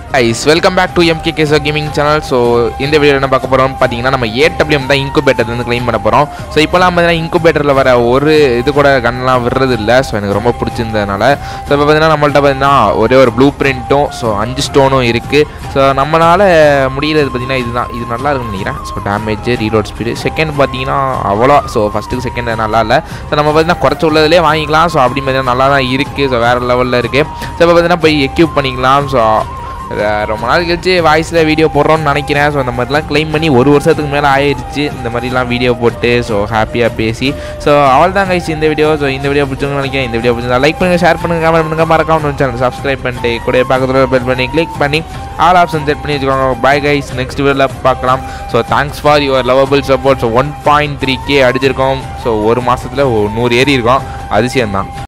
ice welcome back to MK கேசோ gaming channel so இந்த video என்ன பார்க்க போகிறோம் பார்த்தீங்கன்னா நம்ம ஏடபிள்யூஎம் தான் இன்குபேட்டர்லேருந்து க்ளைம் பண்ண போகிறோம் ஸோ இப்போலாம் பார்த்தீங்கன்னா இன்குபேட்டரில் வர ஒரு இது கூட கன்லாம் விடுறது இல்லை ஸோ எனக்கு ரொம்ப பிடிச்சிருந்ததுனால ஸோ இப்போ பார்த்தீங்கன்னா நம்மள்ட்ட பார்த்தீங்கன்னா ஒரே ஒரு ப்ளூ பிரிண்ட்டும் ஸோ அஞ்சு ஸ்டோனும் இருக்குது ஸோ நம்மளால் முடியறது பார்த்தீங்கன்னா இதுதான் இது நல்லா இருக்குன்னு நினைக்கிறேன் so damage reload speed second பார்த்தீங்கன்னா அவ்வளோ ஸோ ஃபஸ்ட்டுக்கு செகண்ட் நல்லா இல்லை ஸோ நம்ம பார்த்தீங்கன்னா குறைச்ச உள்ளதுலேயே வாங்கிக்கலாம் ஸோ அப்படி பார்த்தீங்கன்னா நல்லா தான் இருக்குது ஸோ வேறு லெவலில் இருக்குது ஸோ இப்போ பார்த்தீங்கன்னா போய் எக்யூப் பண்ணிக்கலாம் ஸோ அஹ் ரொம்ப நாள் கழிச்சு வாய்ஸில் வீடியோ போடுறோம்னு நினைக்கிறேன் ஸோ அந்த மாதிரிலாம் க்ளைம் பண்ணி ஒரு வருஷத்துக்கு மேலே ஆயிடுச்சு இந்த மாதிரிலாம் வீடியோ போட்டு ஸோ ஹாப்பியாக பேசி ஸோ அவள் தான் கைச்சு இந்த வீடியோ ஸோ இந்த வீடியோ பிடிச்சவங்க நினைக்கிறேன் இந்த வீடியோ பிடிச்சா லைக் பண்ணுங்கள் ஷேர் பண்ணுங்கள் கமெண்ட் பண்ணுங்கள் மறக்காம சேனல் சப்ஸ்கிரைப் பண்ணிட்டு கூட பக்கத்தில் பெல் பண்ணி கிளிக் பண்ணி ஆல் ஆப்ஷன் செட் பண்ணி வச்சுக்கோங்க பாய் கைஸ் நெக்ஸ்ட் வீடியோவில் பார்க்கலாம் so thanks for your lovable support so one point three K அடிச்சிருக்கோம் ஸோ ஒரு மாதத்தில் நூறு ஏறி இருக்கோம் அதிசயம் தான்